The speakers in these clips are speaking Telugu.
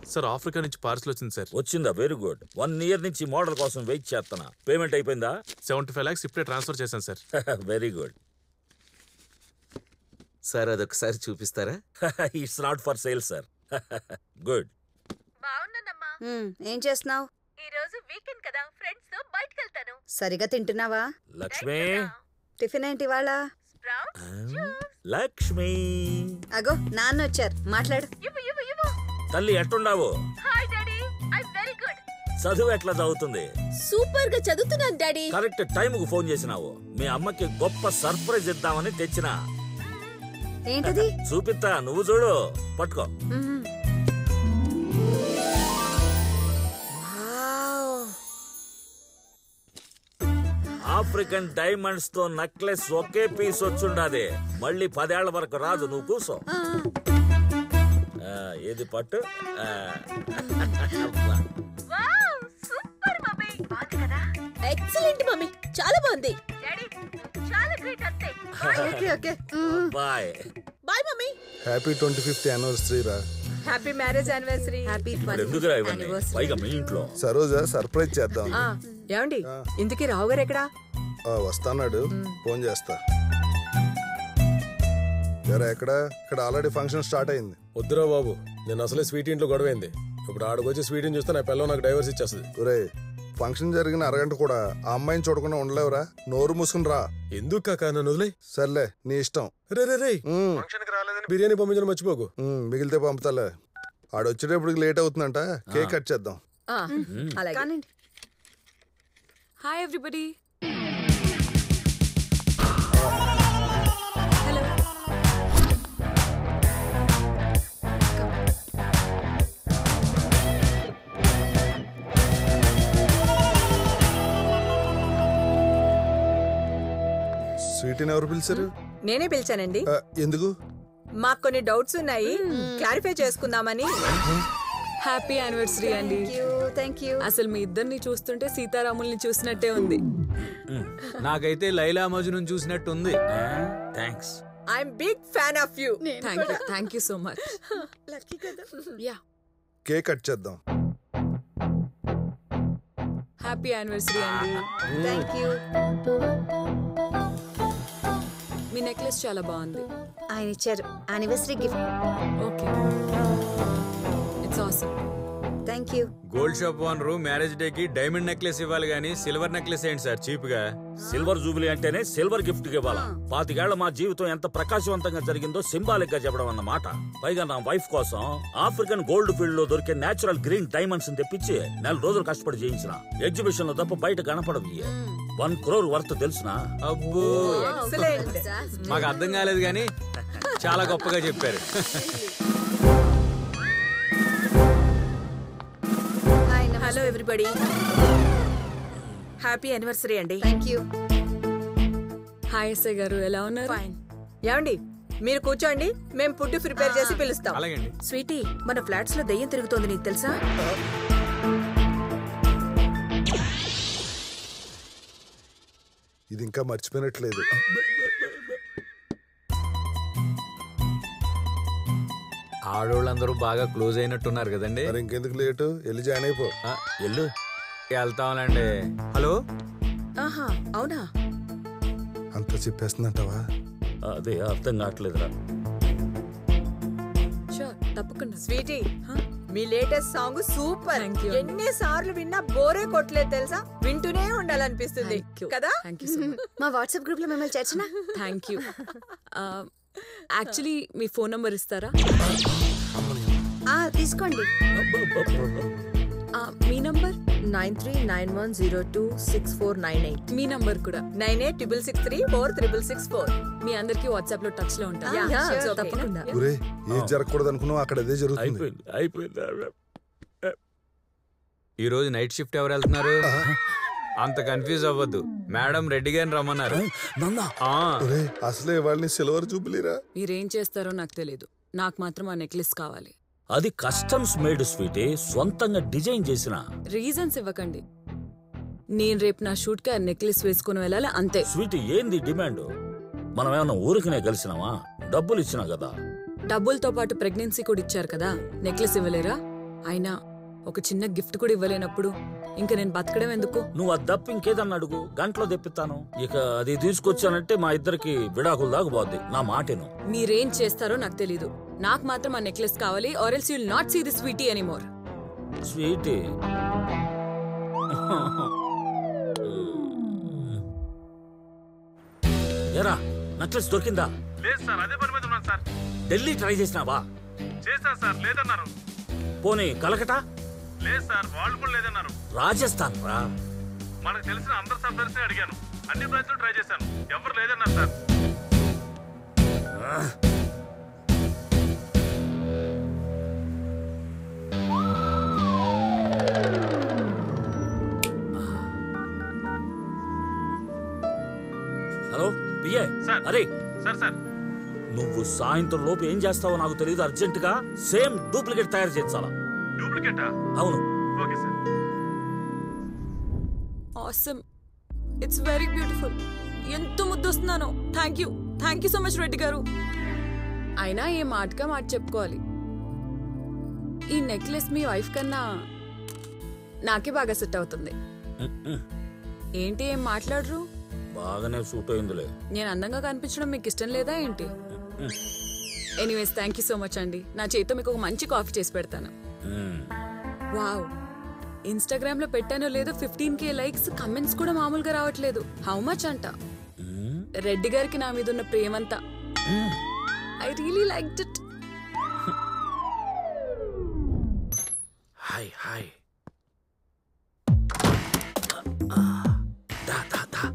సార్ ఆఫ్రికా నుంచి పార్సల్ వచ్చింది సార్ వచ్చిందా వెరీ గుడ్ వన్ ఇయర్ నుంచి మోడల్ కోసం వెయిట్ చేస్తున్నా పేమెంట్ అయిపోయిందా సెవెంటీ ఫైవ్ ల్యాక్స్ ఇప్పుడే ట్రాన్స్ఫర్ చేశాను సార్ వెరీ గుడ్ సార్ అదొకసారి చూపిస్తారా it's not for sale sir good బాగున్నానమ్మా ఉమ్, ఏం చేస్తున్నావు ఈ రోజు వీకెండ్ కదా ఫ్రెండ్స్ తో బయటకు వెళ్తాను సరిగా తింటున్నావా లక్ష్మి టిఫిన్ ఏంటి వాళ్ళ స్ప్రౌట్ లక్ష్మి అగో నాన్న వచ్చారు మాట్లాడు ఇవ్వు ఇవ్వు ఇవ్వు తల్లి ఎట్టుండావు hi daddy I very good చదువు ఎట్లా చదువుతుంది సూపర్ గా చదువుతున్నాను డాడీ కరెక్ట్ టైంకు ఫోన్ చేసినావు మీ అమ్మకి గొప్ప సర్ప్రైజ్ ఇద్దామని తెచ్చిన ఏంటది చూపిస్తా నువ్వు చూడు పట్టుకో ఉమ్. వావ్. ఆఫ్రికన్ డైమండ్స్ తో నెక్లెస్ ఒకే పీస్ వచ్చుండాది మళ్ళీ పదేళ్ల వరకు రాదు నువ్వు కూసో ఆ, ఆ, ఏది పట్టు ఆ. వావ్ సూపర్ మమ్మీ బాగుంది కదా ఎక్సలెంట్ మమ్మీ చాలా బాగుంది డాడీ చాలా గ్రేట్ అంతే okay okay um. Bye bye mummy happy twenty fifth anniversary రా హ్యాపీ మ్యారేజ్ యానివర్సరీ హ్యాపీ ఎందుకురా ఇవన్నీ పైగా మీ ఇంట్లో సరోజ సర్ప్రైజ్ చేద్దాం ఏమండి ఇంతకీ రావు గారు ఎక్కడా ఆ, వస్తాన్నాడు ఫోన్ చేస్తా ఎరా ఎక్కడ ఇక్కడ ఆల్రెడీ ఫంక్షన్ స్టార్ట్ అయింది వద్దురా బాబు నేను అసలే స్వీట్ ఇంట్లో గొడవైంది ఇప్పుడు ఆడకొచ్చి స్వీట్ చూస్తే నా పిల్లలు నాకు డైవర్స్ ఇచ్చేస్తుంది ఒరే ఫంక్షన్ జరిగిన అరగంట కూడా ఆ అమ్మాయిని చూడకుండా ఉండలేవురా నోరు మూసుకుని రా ఎందుకు కాక నన్ను వదిలే సర్లే నీ ఇష్టం రే రే రే ఉమ్, బిర్యానీ పంపించడం మర్చిపోకు ఉమ్, మిగిలితే పంపుతాలే ఆడొచ్చేటప్పటికి లేట్ అవుతుందంట కేక్ కట్ చేద్దాం ఆ, అలాగే కానివ్వండి హాయ్ ఎవ్రీబడి హలో స్వీట్ని ఎవరు పిలిచారు నేనే పిలిచానండి ఆ, ఎందుకు మాకు కొన్ని డౌట్స్ ఉన్నాయి క్లారిఫై చేసుకుందామని హ్యాపీ యానివర్సరీ అండి థ్యాంక్ యూ థ్యాంక్ యూ అసలు మీ ఇద్దరిని చూస్తుంటే సీతారాముల్ని చూసినట్టే ఉంది నాకైతే లైలా మజ్ను చూసినట్టుంది thanks I'm big fan of you thank you thank you so much lucky కదా యా కేక్ కట్ చేద్దాం హ్యాపీ యానివర్సరీ అండి థ్యాంక్ యూ మీ నెక్లెస్ చాలా బాగుంది ఆయన ఇచ్చారు anniversary gift okay it's awesome thank you gold shop owner marriage day కి డైమండ్ నెక్లెస్ ఇవ్వాలి గానీ సిల్వర్ నెక్లెస్ ఏంటి సార్ చీప్ గా సిల్వర్ జూబిలీ అంటేనే సిల్వర్ గిఫ్ట్ ఇవ్వాలా పాతికేళ్ల మా జీవితం ఎంత ప్రకాశవంతంగా జరిగిందో సింబాలిక్ గా చెప్పడం అన్నమాట పైగా నా వైఫ్ కోసం ఆఫ్రికన్ గోల్డ్ ఫీల్డ్ లో దొరికే నేచురల్ గ్రీన్ డైమండ్స్ తెప్పించి నెల రోజులు కష్టపడి చేయించిన ఎగ్జిబిషన్ లో తప్ప బయట కనపడవి వన్ క్రోర్ వర్త్ తెలుసునా అబ్బో ఎక్సలెంట్ మాకు అర్థం కాలేదు కానీ చాలా గొప్పగా చెప్పారు hi hello everybody happy anniversary అండి థ్యాంక్ యూ హాయ్ ఎస్ఐ గారు ఎలా ఉన్నారు ఫైన్ ఏమండి మీరు కూర్చోండి మేము ఫుడ్ ప్రిపేర్ చేసి పిలుస్తాం అలాగండి స్వీటీ మన ఫ్లాట్స్ లో దయ్యం తిరుగుతోంది నీకు తెలుసా ఇది ఇంకా మర్చిపోయినట్లేదు ఆడోళ్ళందరూ బాగా క్లోజ్ అయినట్టున్నారు కదండి మరి ఇంకెందుకు లేటు వెళ్ళి జాయిన్ అయిపో ఆ, ఎల్లు వెళ్తాంలేండి హలో ఆహా అవునా అంతా చెప్పేస్తుందంటావా అదే అర్థం కావట్లేదురా షూర్ తప్పకుండా స్వీటీ మీ latest song super Thank you. ఎన్ని సార్లు విన్నా బోరే కొట్టలేదు తెలుసా వింటూనే ఉండాలనిపిస్తుంది థ్యాంక్ యూ కదా థ్యాంక్ యూ సో మచ్ మా వాట్సాప్ గ్రూప్ లో మిమ్మల్ని చేర్చనా థ్యాంక్ యూ యాక్చువల్లీ మీ ఫోన్ నంబర్ ఇస్తారా ఆ తీసుకోండి ఆ, మీ number nine three nine one zero two six four nine eight మీ నంబర్ కూడా nine eight triple six three four triple six four మీ అందరికి వాట్సాప్ లో టచ్ లో ఉంటాను Yeah, sure, okay. తప్పకుండా ఒరే ఏది జరగకూడదు అనుకున్నావు అక్కడ అదే జరుగుతుంది అయిపోయింది అయిపోయింది ఈ రోజు నైట్ షిఫ్ట్ ఎవరు వెళ్తున్నారు అంత కన్ఫ్యూజ్ అవ్వద్దు మేడం రెడ్డి గారిని రమ్మన్నారు నన్నా ఆ, ఒరే అసలే వాళ్ళని సిల్వర్ చూపిలేరా మీరేం చేస్తారో నాకు తెలియదు నాకు మాత్రం ఆ నెక్లెస్ కావాలి అది కస్టమ్స్ మేడ్ స్వీటే సొంతంగా డిజైన్ చేసిన రీజన్స్ ఇవ్వకండి నేను రేపు నా షూట్ కి ఆ నెక్లెస్ వేసుకుని వెళ్ళాలి అంతే స్వీట్ ఏంది డిమాండ్ మనం ఏమన్నా ఊరికనే కలిసినావా డబ్బులు ఇచ్చినా కదా డబ్బులతో పాటు ప్రెగ్నెన్సీ కూడా ఇచ్చారు కదా నెక్లెస్ ఇవ్వలేరా అయినా ఒక చిన్న గిఫ్ట్ కూడా ఇవ్వలేనప్పుడు ఇంకా నేను బతకడం ఎందుకు నువ్వు అది తప్ప ఇంకేదన్నా అడుగు గంటలో తెప్పిస్తాను ఇక అది తీసుకొచ్చానంటే మా ఇద్దరికి విడాకులు దాకా పోద్ది నా మాటను మీరేం చేస్తారో నాకు తెలీదు నాకు మాత్రం ఆ నెక్లెస్ కావాలి or else you'll not see the sweetie anymore sweetie ఏరా నక్లెస్ దొరికిందా లేదు సార్ అదే పని మీద ఉన్నాను సార్ ఢిల్లీ ట్రై చేసినావా చేశాను సార్ లేదన్నారు పోనీ కలకటా లేదు సార్ వాళ్ళు కూడా లేదన్నారు రాజస్థాన్ రా మనకు తెలిసిన అందరు సప్లైర్స్ అడిగాను అన్ని బ్రాంచ్లు ట్రై చేశాను ఎవరు లేదన్నారు సార్ హలో పిఏ సార్. అరే సార్ సార్ నువ్వు సాయంత్రం లోపు ఏం చేస్తావో నాకు తెలియదు అర్జెంట్ గా సేమ్ డూప్లికేట్ తయారు చేయించాలా డూప్లికేటా అవును okay sir awesome it's very beautiful ఎంత ముద్దొస్తున్నానో thank you thank you so much Reddy గారు అయినా ఏ మాటగా మాట చెప్పుకోవాలి ఈ నెక్లెస్ మీ వైఫ్ కన్నా నాకే బాగా సెట్ అవుతుంది ఏంటి ఏం మాట్లాడరు బాగానే సూట్ అయిందిలే నేను అందంగా కనిపించడం మీకు ఇష్టం లేదా ఏంటి anyways thank you so much అండి నా చేతితో మీకు ఒక మంచి కాఫీ చేసి పెడతాను మ్మ్. వావ్ ఇన్స్టాగ్రామ్ లో పెట్టానో లేదో ఫిఫ్టీన్ కే లైక్స్ కమెంట్స్ కూడా మామూలుగా రావట్లేదు హౌ మచ్ అంట మ్మ్. రెడ్డి గారికి నా మీద ఉన్న ప్రేమంతా I really like it hi hi దా దా దా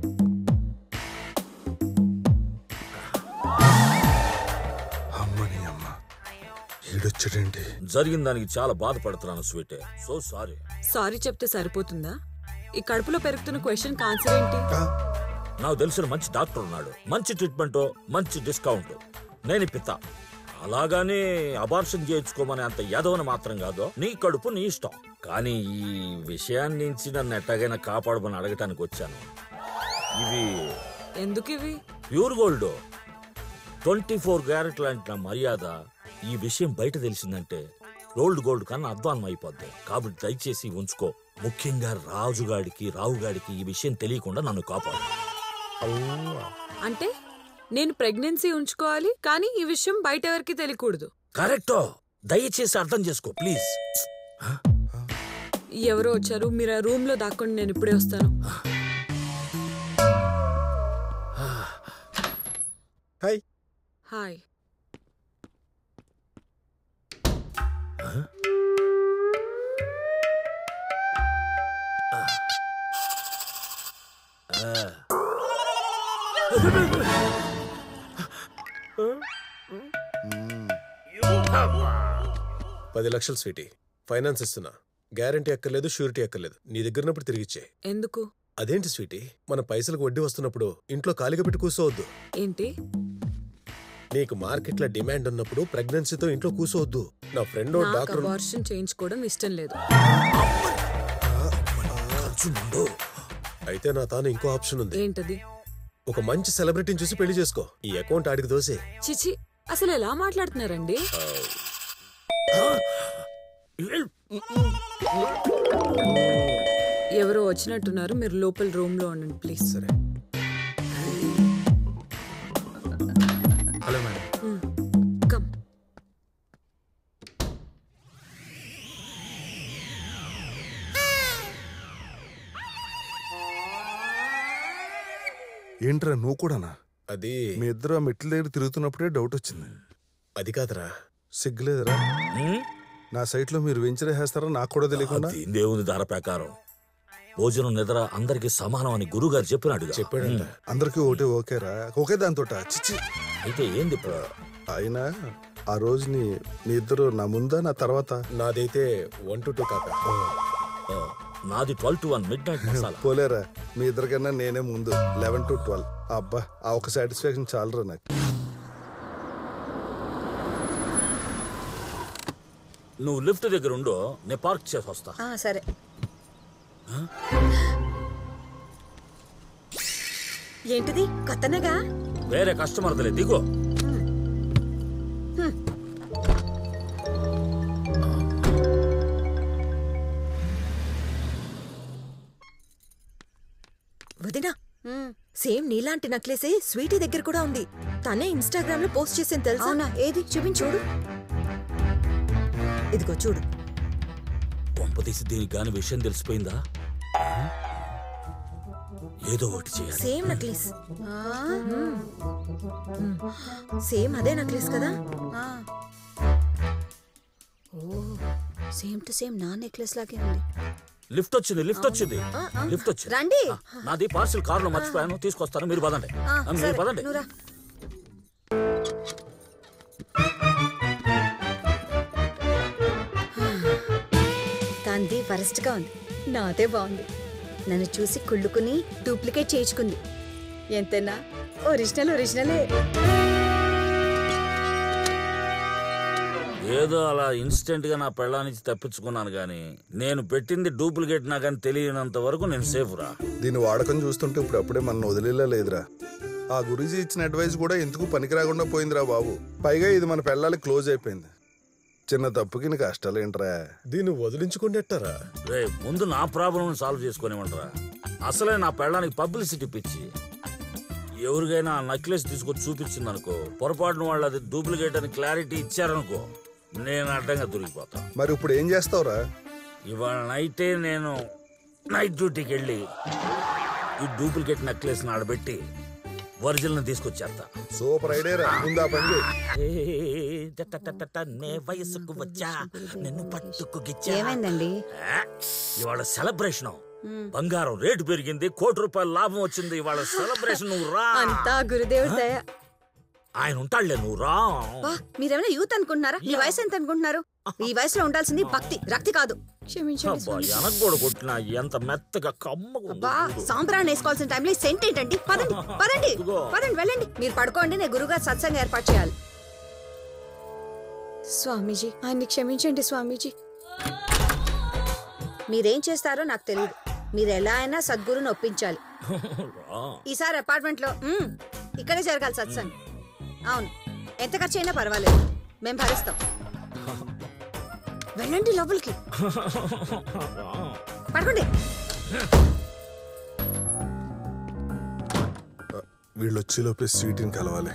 అమ్మని అమ్మ ఈడొచ్చాడేంటి జరిగిన దానికి చాలా బాధపడుతున్నాను స్వీట్ సో సారీ సారీ చెప్తే సరిపోతుందా ఈ కడుపులో పెరుగుతున్న క్వశ్చన్ ఆన్సర్ ఏంటి ఆ, నాకు తెలిసిన మంచి డాక్టర్ ఉన్నాడు మంచి ట్రీట్మెంట్ మంచి డిస్కౌంట్ నేను ఇప్పిస్తా అలాగానే అబార్షన్ చేయించుకోమని అంత యదవని మాత్రం కాదు నీ కడుపు నీ ఇష్టం కానీ ఈ విషయాన్ని నుంచి నన్ను ఎట్టగైనా కాపాడమని అడగటానికి వచ్చాను ఇవి ఎందుకు ఇవి pure gold twenty four carat లాంటి నా మర్యాద ఈ విషయం బయట తెలిసిందంటే రోల్డ్ గోల్డ్ కన్నా అధ్వానం అయిపోద్ది కాబట్టి దయచేసి ఉంచుకో ముఖ్యంగా రాజుగాడికి రావుగాడికి ఈ విషయం తెలియకుండా నన్ను కాపాడు అంటే నేను ప్రెగ్నెన్సీ ఉంచుకోవాలి కానీ ఈ విషయం బయట ఎవరికి తెలియకూడదు కరెక్టో దయచేసి అర్థం చేసుకో ప్లీజ్ ఎవరో వచ్చారు మీరు ఆ రూమ్ లో దాక్కోండి నేను ఇప్పుడే వస్తాను హాయ్ హాయ్ పది లక్షలు స్వీటీ ఫైనాన్స్ ఇస్తున్నా గ్యారంటీ ఎక్కర్లేదు షూరిటీ ఎక్కర్లేదు నీ దగ్గర ఉన్నప్పుడు తిరిగిచ్చే ఎందుకు అదేంటి స్వీటీ మన పైసలకు వడ్డీ వస్తున్నప్పుడు ఇంట్లో ఖాళీగా పెట్టి కూర్చోవద్దు ఏంటి నీకు మార్కెట్లో డిమాండ్ ఉన్నప్పుడు ప్రెగ్నెన్సీతో ఇంట్లో కూర్చోవద్దు నా ఫ్రెండ్ నాకు డాక్టర్ అబార్షన్ చేయించుకోవడం ఇష్టం లేదు అయితే నా తాను ఇంకో ఆప్షన్ ఉంది ఏంటది ఒక మంచి సెలబ్రిటీని చూసి పెళ్లి చేసుకో ఈ అకౌంట్ ఆడికి దోసే చిచి అసలు ఎలా మాట్లాడుతున్నారండి ఎవరో వచ్చినట్టున్నారు మీరు లోపల రూమ్ లో ఉండండి ప్లీజ్ సరే హలో మేడం కమ్ ఏంట్రా నువ్వు కూడానా అది మీ ఇద్దరు ఆ మెట్ల దగ్గర తిరుగుతున్నప్పుడే డౌట్ వచ్చింది అది కాదురా సిగ్గులేదురా నా సైట్ లో మీరు వెంచర్ వేస్తారా నాకు కూడా తెలియకుండా దేవుని ధర ప్రకారం భోజనం నిద్ర అందరికి సమానం అని గురుగారు చెప్పినాడుగా చెప్పాడంట అందరికీ ఒకటే ఓకేరా ఓకే దాంతో చిచ్చి అయితే ఏంది ఇప్పుడు? అయినా ఆ రోజు నీ మీ ఇద్దరు నా ముందా నా తర్వాత నాదైతే వన్ టు టూ కాక ఆ, నాది twelve to one midnight masala పోలేరా మీ ఇద్దరికన్నా నేనే ముందు లెవెన్ టు ట్వెల్వ్ అబ్బా ఆ ఒక సాటిస్ఫాక్షన్ చాలరా నాకు నువ్వు లిఫ్ట్ దగ్గర ఉండు నేను పార్క్ చేసి వస్తా ఆ, సరే ఏంటిది కొత్తనగా వేరే కస్టమర్లే దిగు సేమ్ నీలాంటి నక్లెసే స్వీటీ దగ్గర కూడా ఉంది తనే ఇన్స్టాగ్రామ్ లో పోస్ట్ చేసింది తెలుసా అవునా ఏది చూపించు చూడు ఇదిగో చూడు పంపదీసి దీనికి గాని విషయం తెలిసిపోయిందా ఏదో ఒకటి చేయాలి సేమ్ నక్లెస్ సేమ్ అదే నక్లెస్ కదా సేమ్ టు సేమ్ నా నెక్లెస్ లాగే ఉంది లిఫ్ట్ వచ్చింది లిఫ్ట్ వచ్చింది లిఫ్ట్ వచ్చింది రండి ఆ, నాది పార్సిల్ కారులో మర్చిపోయాను తీసుకొస్తాను మీరు పదండి ఆ, ఆ, మీరు సరే, పదండి నువ్వురా. దాంది వరస్ట్ గా ఉంది నాదే బాగుంది నన్ను చూసి కుళ్ళుకుని డూప్లికేట్ చేయించుకుంది ఎంతైనా ఒరిజినల్ ఒరిజినలే ఏదో అలా ఇన్స్టెంట్ గా నా పెళ్ళానికి తప్పించుకున్నాను గాని నేను పెట్టింది డూప్లికేట్ నాకని తెలియనంత వరకు నేను సేఫ్ రా దీని వాడకం చూస్తుంటే ఇప్పుడు అప్పుడే మన వదిలేలా లేదురా ఆ గురించి ఇచ్చిన అడ్వైస్ కూడా ఎందుకు పనికి రాకుండా పోయిందిరా బాబు పైగా ఇది మన పెళ్ళాలి క్లోజ్ అయిపోయింది చిన్న తప్పుకి నీ కష్టాలేంట్రా దీన్ని వదిలించుకుంటేటారా రే ముందు నా ప్రాబ్లం సాల్వ్ చేసుకునేమంటారా అసలే నా పెళ్ళానికి పబ్లిసిటీ పిచ్చి ఎవరికైనా ఆ నెక్లెస్ తీసుకొచ్చి చూపించింది అనుకో పొరపాటున వాళ్ళు అది డూప్లికేట్ అని క్లారిటీ ఇచ్చారనుకో నేను అడ్డంగా దొరికిపోతా మరి ఇప్పుడు ఏం చేస్తావురా ఇవాళ నైటే నేను నైట్ డ్యూటీకి వెళ్ళి ఈ డూప్లికేట్ నెక్లెస్ ఆడబెట్టి ఒరిజినల్ తీసుకొచ్చేస్తా సూపర్ ఐడియా రా ముందు ఆ పని చేయి. ఏ, టటటటట, నే వయసుకు వచ్చా నిన్ను పట్టుకు గిచ్చా ఏమైందండి ఆ, ఇవాళ సెలబ్రేషన్ బంగారం రేటు పెరిగింది కోటి రూపాయల లాభం వచ్చింది ఇవాళ సెలబ్రేషన్ నువ్వు రా అంతా గురుదేవుడి దయ ఆయన ఉంటాడులే నువ్వు రా వా మీరేమైనా యూత్ అనుకుంటున్నారా మీ వయసు ఎంత అనుకుంటున్నారు ఈ వయసులో ఉండాల్సింది భక్తి రక్తి కాదు క్షమించండి అబ్బా వెనక కూడా కొట్టిన ఎంత మెత్తగా కమ్మగా ఉంది బా చూడు. సాంబ్రాన్ని వేసుకోవాల్సిన టైంలో ఈ సెంట్ ఏంటండి పదండి పదండి ఇదిగో. పదండి వెళ్ళండి మీరు పడుకోండి నేను గురుగారు సత్సంగం ఏర్పాటు చేయాలి స్వామీజీ ఆయన్ని క్షమించండి స్వామీజీ మీరేం చేస్తారో నాకు తెలియదు మీరు ఎలా అయినా సద్గురుని ఒప్పించాలి రా. ఈసారి అపార్ట్మెంట్ లో మ్మ్, ఇక్కడే జరగాలి సత్సంగ్ అవును ఎంత ఖర్చు అయినా పర్వాలేదు మేము భరిస్తాం వెళ్ళండి లోపలికి పడుకోండి వీళ్ళు వచ్చే లోపే స్వీట్ని కలవాలి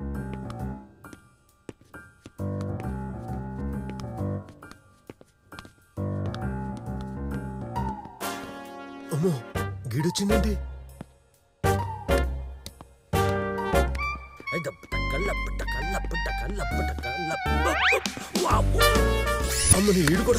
అమ్మో గీడొచ్చిందేంటి ఐ దప్పట కల్లప్పట కల్లప్పట కల్లప్పట కల్లప్ప. వామ్మో. అమ్మని ఈడు కూడా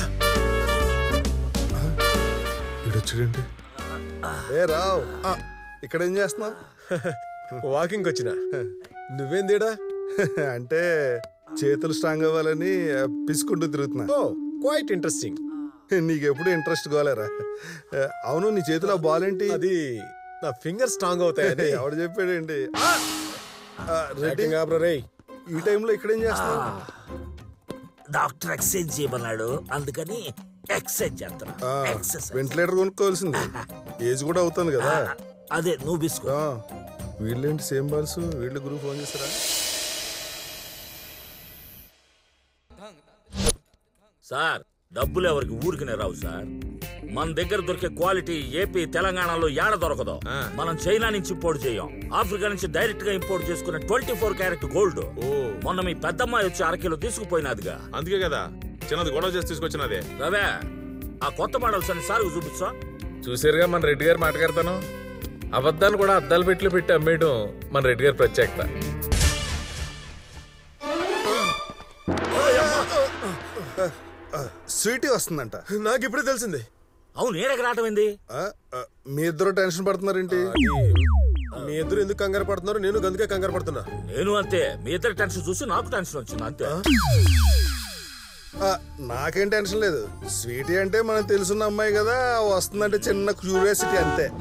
వీడొచ్చాడేంటి ఏ రావ్ ఇక్కడ ఏం చేస్తున్నావు వాకింగ్ వచ్చిన నువ్వేం తేడా అంటే చేతులు స్ట్రాంగ్ అవ్వాలని ఆ, పిసుకుంటూ తిరుగుతున్నా ఓ క్వైట్ ఇంట్రెస్టింగ్ నీకెప్పుడు ఇంట్రెస్ట్ కాలేరా ఆ, అవును నీ చేతిలో ఆ బాల్ ఏంటి అది నా ఫింగర్ స్ట్రాంగ్ అవుతాయని ఎవడు చెప్పాడేంటి ఆ! ఆ, రెడ్డి రేటింగ్ ఆబ్రో రేయ్ ఈ టైంలో ఇక్కడేం చేస్తున్నావు డాక్టర్ ఎక్సైజ్ చేయమన్నాడు అందుకని ఎక్సైజ్ చేస్తున్నా ఆ, ఎక్సర్సైజ్ వెంటిలేటర్ కొనుక్కోవాల్సింది ఏజ్ కూడా అవుతుంది కదా అదే నువ్వు బిస్కో ఆ, వీళ్ళేంటి సేమ్ బాల్స్ వీళ్ళు గురువు ఫోన్ చేస్తారా సార్ డబ్బులు ఎవరికి ఊరికనే రావు సార్ మన దగ్గర దొరికే క్వాలిటీ ఏపీ తెలంగాణలో ఏడ దొరకదు మనం చైనా నుంచి ఇంపోర్ట్ చేయం ఆఫ్రికా నుంచి డైరెక్ట్ గా ఇంపోర్ట్ చేసుకునే ట్వంటీ ఫోర్ క్యారెట్ గోల్డ్ మొన్న మీ పెద్దమ్మాయి వచ్చి అరకిలో తీసుకుపోయినదిగా అందుకే కదా చిన్నది గొడవ చేసి తీసుకొచ్చినదే రవే ఆ కొత్త మోడల్స్ అని సార్ చూపించా చూసారుగా మన రెడ్డి గారు మాట్లాడతాను అబద్ధాలు కూడా అద్దాలు పెట్లు పెట్టి అమ్మేయడం మన రెడ్డి గారి ప్రత్యేకత స్వీటీ వస్తుందంట నాకు ఇప్పుడే తెలిసింది అవును ఏడకి రావటం ఏంది ఆ, ఆ, మీ ఇద్దరు టెన్షన్ పడుతున్నారేంటి మీ ఇద్దరు ఎందుకు కంగారు పడుతున్నారు నేను గందుకే కంగారు పడుతున్నా నేను అంతే మీ ఇద్దరు టెన్షన్ చూసి నాకు టెన్షన్ వచ్చింది అంతే ఆ, నాకేం టెన్షన్ లేదు స్వీటీ అంటే మనకు తెలుసున్న అమ్మాయి కదా వస్తుందంటే చిన్న క్యూరియాసిటీ అంతే